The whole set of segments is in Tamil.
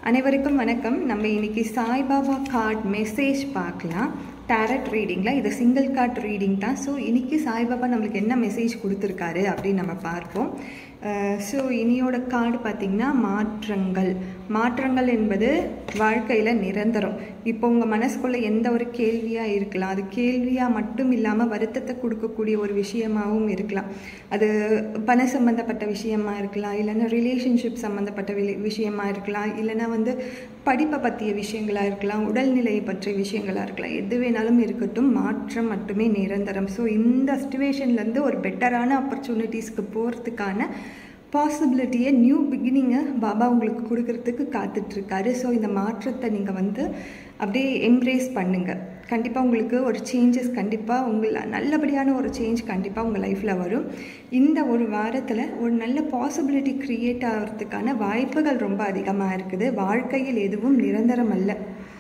அனைவருக்கும் வணக்கம் நம்ம இன்னைக்கு சாய்பாபா கார்ட் மெசேஜ் பார்க்கலாம் டேரட் ரீடிங்கில் இது சிங்கிள் கார்ட் ரீடிங் தான் ஸோ இன்னைக்கு சாய்பாபா நம்மளுக்கு என்ன மெசேஜ் கொடுத்துருக்காரு அப்படின்னு நம்ம பார்ப்போம் ஸோ இனியோட கார்டு பார்த்திங்கன்னா மாற்றங்கள் மாற்றங்கள் என்பது வாழ்க்கையில் நிரந்தரம் இப்போ உங்கள் மனசுக்குள்ளே எந்த ஒரு கேள்வியாக இருக்கலாம் அது கேள்வியாக மட்டும் இல்லாமல் வருத்தத்தை கொடுக்கக்கூடிய ஒரு விஷயமாகவும் இருக்கலாம் அது பண சம்மந்தப்பட்ட விஷயமா இருக்கலாம் இல்லைன்னா ரிலேஷன்ஷிப் சம்மந்தப்பட்ட வி- விஷயமா இருக்கலாம் இல்லைன்னா வந்து படிப்பை பற்றிய விஷயங்களாக இருக்கலாம் உடல்நிலையை பற்றிய விஷயங்களாக இருக்கலாம் எது வேணாலும் இருக்கட்டும் மாற்றம் மட்டுமே நிரந்தரம் ஸோ இந்த சுச்சுவேஷன்லேருந்து ஒரு பெட்டரான ஆப்பர்ச்சுனிட்டிஸ்க்கு போகிறதுக்கான பாசிபிலிட்டியை நியூ பிகினிங்கை பாபா உங்களுக்கு கொடுக்கறதுக்கு காத்துட்ருக்காரு ஸோ இந்த மாற்றத்தை நீங்கள் வந்து அப்படியே எம்ப்ரேஸ் பண்ணுங்கள் கண்டிப்பாக உங்களுக்கு ஒரு சேஞ்சஸ் கண்டிப்பாக உங்கள் நல்லபடியான ஒரு சேஞ்ச் கண்டிப்பாக உங்கள் லைஃப்பில் வரும் இந்த ஒரு வாரத்தில் ஒரு நல்ல பாசிபிலிட்டி க்ரியேட் ஆகிறதுக்கான வாய்ப்புகள் ரொம்ப அதிகமாக இருக்குது வாழ்க்கையில் எதுவும் நிரந்தரம் அல்ல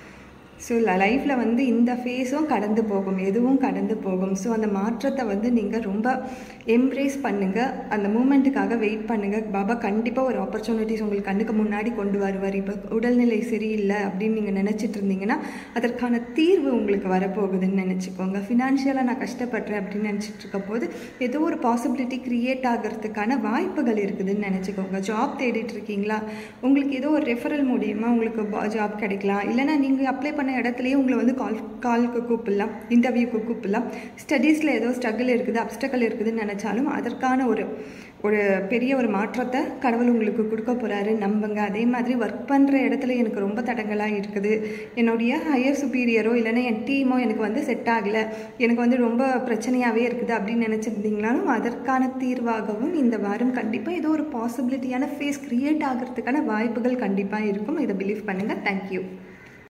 ஸோ லைஃப்பில் வந்து இந்த ஃபேஸும் கடந்து போகும் எதுவும் கடந்து போகும் ஸோ அந்த மாற்றத்தை வந்து நீங்கள் ரொம்ப எம்ப்ரேஸ் பண்ணுங்கள் அந்த மூமெண்ட்டுக்காக வெயிட் பண்ணுங்கள் பாபா கண்டிப்பாக ஒரு ஆப்பர்ச்சுனிட்டிஸ் உங்களுக்கு கண்ணுக்கு முன்னாடி கொண்டு வருவார் இப்போ உடல்நிலை சரியில்லை அப்படின்னு நீங்கள் நினச்சிட்டு இருந்தீங்கன்னா அதற்கான தீர்வு உங்களுக்கு வரப்போகுதுன்னு நினச்சிக்கோங்க ஃபினான்ஷியலாக நான் கஷ்டப்படுறேன் அப்படின்னு நினச்சிட்டு இருக்க போது ஏதோ ஒரு பாசிபிலிட்டி க்ரியேட் ஆகிறதுக்கான வாய்ப்புகள் இருக்குதுன்னு நினச்சிக்கோங்க ஜாப் தேடிட்டு இருக்கீங்களா உங்களுக்கு ஏதோ ஒரு ரெஃபரல் மூலியமாக உங்களுக்கு ஜாப் கிடைக்கலாம் இல்லைனா நீங்கள் அப்ளை பண்ண இடத்துலையே உங்களை வந்து கால் காலுக்கு கூப்பிடலாம் இன்டர்வியூக்கு கூப்பிடலாம் ஸ்டடீஸில் ஏதோ ஸ்ட்ரகிள் இருக்குது அப்டக்கல் இருக்குதுன்னு நினச்சாலும் அதற்கான ஒரு ஒரு பெரிய ஒரு மாற்றத்தை கடவுள் உங்களுக்கு கொடுக்க போகிறாரு நம்புங்க அதே மாதிரி ஒர்க் பண்ணுற இடத்துல எனக்கு ரொம்ப தடங்களாக இருக்குது என்னுடைய ஹையர் சுப்பீரியரோ இல்லைன்னா என் டீமோ எனக்கு வந்து செட் ஆகலை எனக்கு வந்து ரொம்ப பிரச்சனையாகவே இருக்குது அப்படின்னு நினச்சிருந்தீங்களாலும் அதற்கான தீர்வாகவும் இந்த வாரம் கண்டிப்பாக ஏதோ ஒரு பாசிபிலிட்டியான ஃபேஸ் க்ரியேட் ஆகிறதுக்கான வாய்ப்புகள் கண்டிப்பாக இருக்கும் இதை பிலீவ் பண்ணுங்கள் தேங்க்யூ